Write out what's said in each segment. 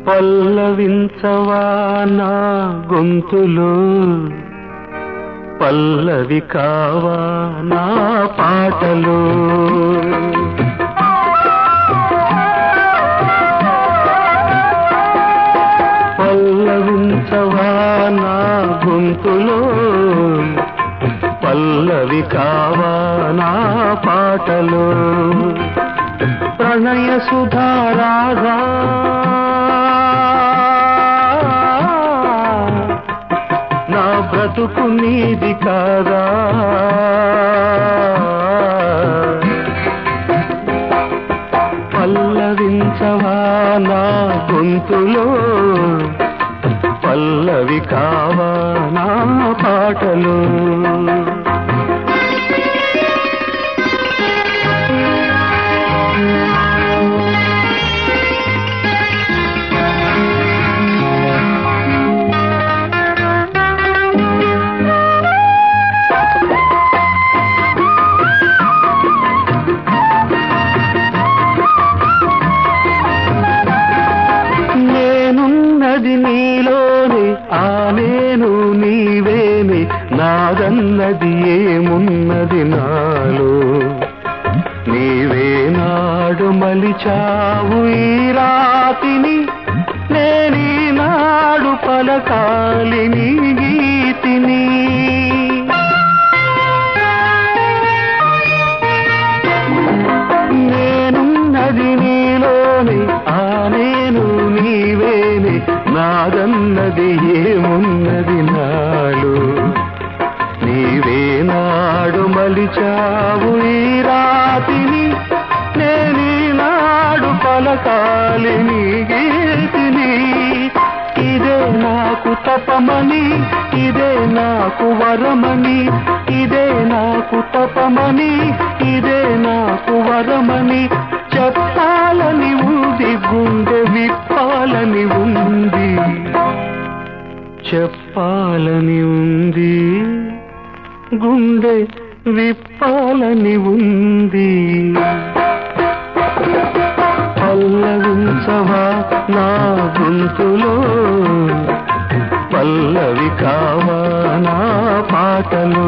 పల్లవించవా నా గొంతులో పల్లవి కావా నా పాటలో పల్లవించవా నా గొంతులో పల్లవి కావా నా పాటలో ప్రణయ సుధారాగా నా బ్రతుకు నీది కాదా పల్లవించవా నా గొంతులో పల్లవి కావా నా పాటలు నేనున్నది నీలోనే ఆ నేను నీవేనే నాదన్నది ఏమున్నది నాలో నీవే నాడు మలిచావు ఈ రాతిని నేనీ నాడు పలకాలి నీ గీతిని నేనున్నది నీలోని ఆ నేను నీవేని నాదన్నది ఏమున్నది నాలో నీవే నాడు మలిచావు ఈ రాతిని నేనీ నాడు పలకాలి నీ గీతిని ఇదే నాకు తపమని ఇదే నాకు వరమని ఇదే నాకు తపమని ఇదే నాకు వరమని చెప్పాలని ఉంది గుండె విప్పాలని ఉంది చెప్పాలని ఉంది గుండె విప్పాలని ఉంది పల్లవించవా నా గొంతులో పల్లవి కావా నా పాటలు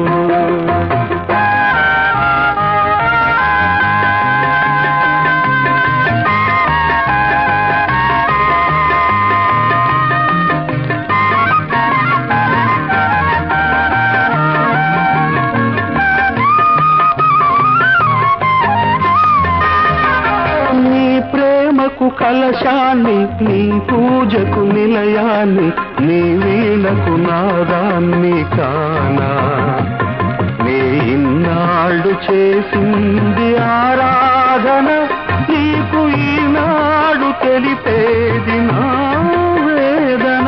నీ ప్రేమకు కలశాన్ని నీ పూజకు నిలయాన్ని నీ వీణకు నాదాన్ని కానా నీ ఇన్నాళ్ళు చేసింది ఆరాధన నీకు ఈనాడు తెలిపేది నా వేదన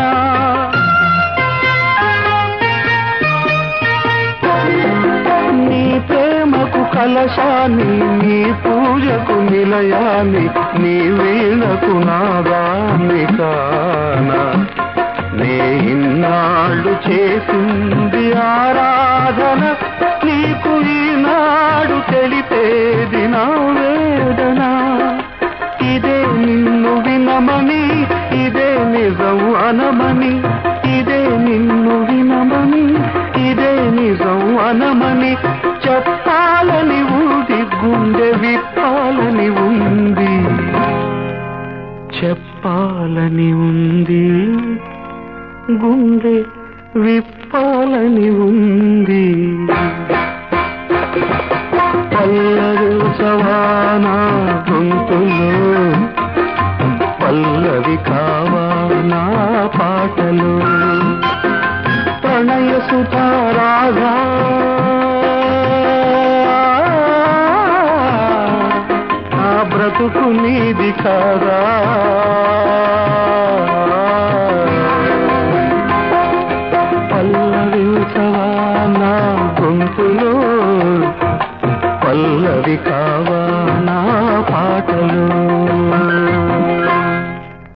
నీ ప్రేమకు కలశాన్ని నీ పూజకు నిలయాన్ని నీ వీణకు నాదాన్ని కానా నే ఇన్నాళ్ళు చేసింది ఆరాధన నీకు ఈనాడు తెలిపేది నా వేదన ఇదే నిన్ను వినమని ఇదే నిజం అనమని ఇదే నిన్ను వినమని ఇదే నిజం అనమని చెప్పాలని ఉంది గుండె విప్పాలని ఉంది చెప్పాలని ఉంది గుండె విప్పాలని ఉంది పల్లవి సవానా గొంతులో పల్లవి కావా నా పాటలు ప్రణయ సుతారాగా నా బ్రతుకు నీది కాదా పల్లవించవా నా గొంతులో పల్లవి కావా